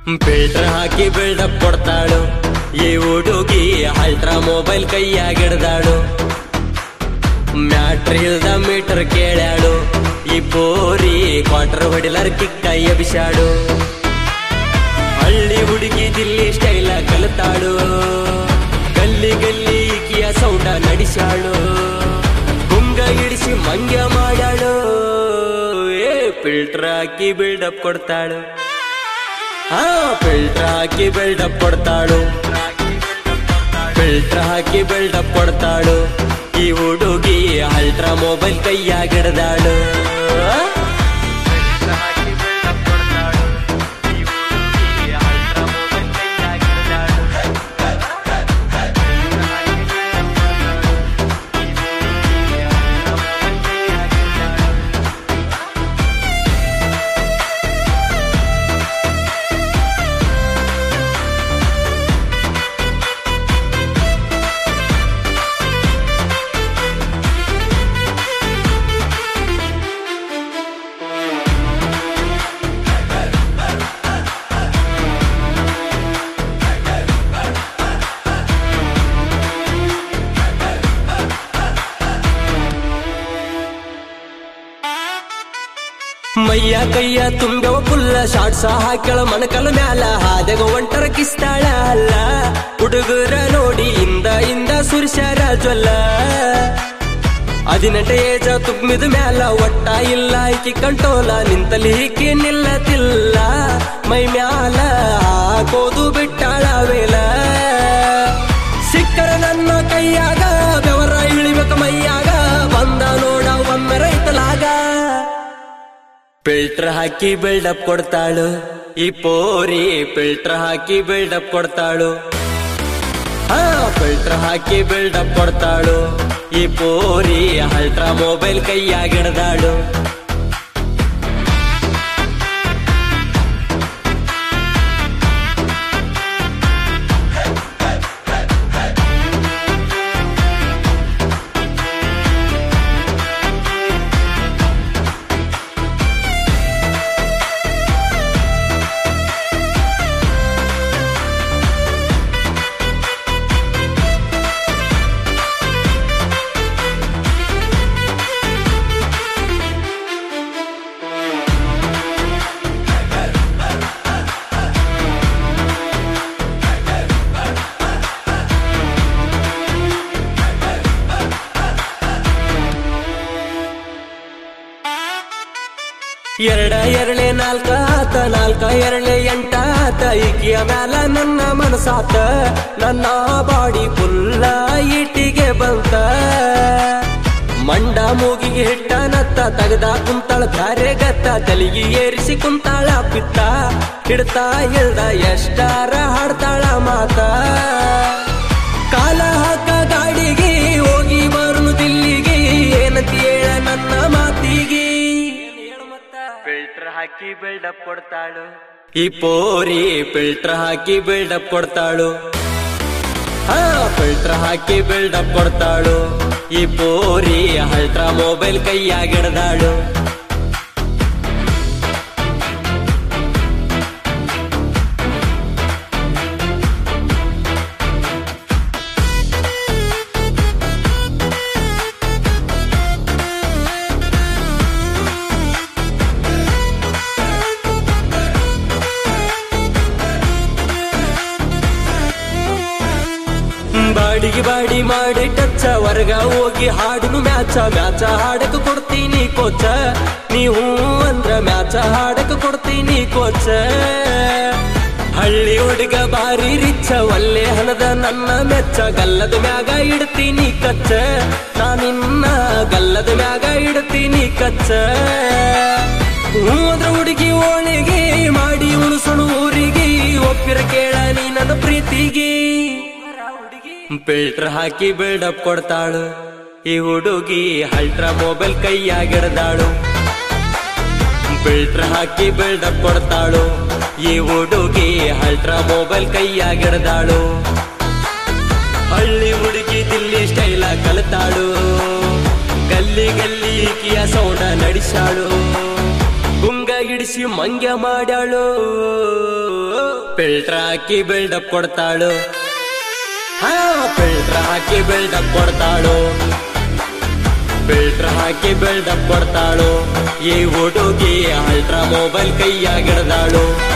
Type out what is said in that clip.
filter ಹಾಕಿ buildup ಕೊಡ್ತಾಳು ಈ ಹುಡುಗಿ ಅಲ್ಟ್ರಾ ಮೊಬೈಲ್ ಕೈಯಾಗಿಡ್ದಾಳು ಮ್ಯಾಟ್ರ್ ಇಲ್ದ ಮೀಟರ್ ಕೇಳ್ಯಾಳು ಈ ಪೋರಿ ಕ್ವಾರ್ಟರ್ ಹೊಡಿಲರ್ ಕಿಕ್ಕ ಎಬಿಸಾಡು ಹಳ್ಳಿ ಹುಡುಗಿ ದಿಲ್ಲಿ ಸ್ಟೈಲ ಕಲಿತಾಳು ಗಲ್ಲಿ ಗಲ್ಲಿ ಈಕಿಯ ಸೌಂಡ ನಡೆಸಾಳು ಗುಂಗ ಇಡಿಸಿ ಮಂಗ್ಯ ಮಾಡ್ಯಾಳು ಏ ಫಿಲ್ಟರ್ ಹಾಕಿ ಬಿಲ್ಡಪ್ ಕೊಡ್ತಾಳು ಹಾ ಫಿಲ್ಟರ್ ಹಾಕಿ ಬಿಲ್ಡಪ್ ಕೊಡ್ತಾಳು ಫಿಲ್ಟರ್ ಹಾಕಿ ಬಿಲ್ಡಪ್ ಕೊಡ್ತಾಳು ಈ ಹುಡುಗಿ ಅಲ್ಟ್ರಾ ಮೊಬೈಲ್ ಕೈಯಾಗಿಡ್ದಾಳು ಮೈಯ ಕೈಯ ತುಂಬ್ಯವ ಪುಲ್ಲ ಶಾಟ್ಸ ಹಾಕ್ಯಳ ಮಣಕಲ ಮ್ಯಾಲ ಹಾದೆಗ ಒಂಟರ ಕಿಸ್ತಾಳ ಅಲ್ಲ ಹುಡುಗರ ನೋಡಿ ಇಂದ ಇಂದ ಸುರ್ಸ್ಯಾರ ಜ್ವಲ್ಲ ಹದಿನೆಂಟ ಏಜ ತುಂಬಿದ ಮ್ಯಾಲ ಒಟ್ಟ ಇಲ್ಲ ಈಕಿ ಕಂಟೋಲ ನಿಂತಲಿ ಈಕಿ ನಿಲ್ಲತಿಲ್ಲ ಮೈ ಮ್ಯಾಲ ಹಾಕೋದು ಬಿಟ್ಟಾಳ ವೇಲ ಸಿಕ್ಕರ ನನ್ನ ಕೈಯಾಗ ಬೆವರ ಇಳಿಬೇಕ ಮೈಯಾಗ ಬಂದ ನೋಡ ಒಮ್ಮೆ ರೈತಲಾಗ ಫಿಲ್ಟರ್ ಹಾಕಿ ಬಿಲ್ಡಪ್ ಕೊಡ್ತಾಳು ಈ ಪೋರಿ ಫಿಲ್ಟರ್ ಹಾಕಿ ಬಿಲ್ಡಪ್ ಕೊಡ್ತಾಳು ಹಾ ಫಿಲ್ಟರ್ ಹಾಕಿ ಬಿಲ್ಡಪ್ ಕೊಡ್ತಾಳು ಈ ಪೋರಿ ಅಲ್ಟ್ರಾ ಮೊಬೈಲ್ ಕೈಯಾಗಿಡ್ದಾಳು ಎರಡ ಎರಳೆ ನಾಲ್ಕ ಆತ ನಾಲ್ಕ ಎರಳೆ ಎಂಟ ಆತ ಈಕಿಯ ಮ್ಯಾಲ ನನ್ನ ಮನಸಾತ ನನ್ನ ಬಾಡಿ ಫುಲ್ಲ ಇಟ್ಟಿಗೆ ಬಂತ ಮಂಡ ಮೂಗಿಗೆ ಹಿಟ್ಟ ನತ್ತ ತಗದ ಕುಂತಾಳ ಬ್ಯಾರೆ ಗತ್ತ ತಲಿಗೆ ಏರಿಸಿ ಕುಂತಾಳ ಪಿತ್ತ ಹಿಡ್ತಾ ಇಳ್ದ ಎಷ್ಟಾರ ಹಾಡ್ತಾಳ ಮಾತ ಕಾಲ ಹಾಕ ಗಾಡಿಗೆ ಹೋಗಿ ಬರುನು ದಿಲ್ಲಿಗೆ ಏನಂತ ಹೇಳ ನನ್ನ ಮಾತಿಗೆ ಫಿಲ್ಟರ್ ಹಾಕಿ ಬಿಲ್ಡಪ್ ಕೊಡ್ತಾಳು ಈ ಪೋರಿ ಫಿಲ್ಟರ್ ಹಾಕಿ ಬಿಲ್ಡಪ್ ಕೊಡ್ತಾಳು ಹಾ ಫಿಲ್ಟರ್ ಹಾಕಿ ಬಿಲ್ಡಪ್ ಕೊಡ್ತಾಳು ಈ ಪೋರಿ ಅಲ್ಟ್ರಾ ಮೊಬೈಲ್ ಕೈಯಾಗಿಡ್ದಾಳು ಬಾಡಿಗೆ ಬಾಡಿ ಮಾಡಿ ಟಚ್ಚ ಹೊರಗ ಹೋಗಿ ಹಾಡುನು ಮ್ಯಾಚ ಮ್ಯಾಚ ಹಾಡಕ್ ಕೊಡ್ತೀನಿ ಕೋಚ ನೀವು ಅಂದ್ರ ಮ್ಯಾಚ ಹಾಡಕ್ ಕೊಡ್ತೀನಿ ಕೋಚ ಹಳ್ಳಿ ಹುಡುಗ ಬಾರಿ ರಿಚ್ಚ ಒಲ್ಲೆ ಹಣದ ನನ್ನ ಮೆಚ್ಚ ಗಲ್ಲದ ಮ್ಯಾಗ ಇಡ್ತೀನಿ ಕಚ್ಚ ನಾನಿನ್ನ ಗಲ್ಲದ ಮ್ಯಾಗ ಇಡ್ತೀನಿ ಕಚ್ಚ ಹ್ಞೂ ಅಂದ್ರ ಹುಡುಗಿ ಓಣಿಗೆ ಮಾಡಿ ಉಣಸಣು ಊರಿಗೆ ಒಪ್ಪಿರ ಕೇಳ ನೀ ನನ್ನ ಪ್ರೀತಿಗೆ ಫಿಲ್ಟರ್ ಹಾಕಿ ಬಿಲ್ಡಪ್ ಕೊಡ್ತಾಳು ಈ ಹುಡುಗಿ ಅಲ್ಟ್ರಾ ಮೊಬೈಲ್ ಕೈಯಾಗಿಡ್ದಾಳು ಫಿಲ್ಟರ್ ಹಾಕಿ ಬಿಲ್ಡಪ್ ಕೊಡ್ತಾಳು ಈ ಹುಡುಗಿ ಅಲ್ಟ್ರಾ ಮೊಬೈಲ್ ಕೈಯಾಗಿಡ್ದಾಳು ಹಳ್ಳಿ ಹುಡುಗಿ ದಿಲ್ಲಿ ಸ್ಟೈಲ ಕಲಿತಾಳು ಗಲ್ಲಿ ಗಲ್ಲಿ ಈಕಿಯ ಸೌಂಡ ನಡೆಸಾಳು ಗುಂಗ ಮ್ಯಾಗ ಹಿಡಿಸಿ ಮಂಗ್ಯ ಮಾಡ್ಯಾಳು ಫಿಲ್ಟರ್ ಹಾಕಿ ಬಿಲ್ಡಪ್ ಕೊಡ್ತಾಳು ಹಾ ಫಿಲ್ಟರ್ ಹಾಕಿ ಬಿಲ್ಡಪ್ ಕೊಡ್ತಾಳು ಫಿಲ್ಟರ್ ಹಾಕಿ ಬಿಲ್ಡಪ್ ಕೊಡ್ತಾಳು ಈ ಹುಡುಗಿ ಅಲ್ಟ್ರಾ ಮೊಬೈಲ್ ಕೈಯಾಗಿಡ್ದಾಳು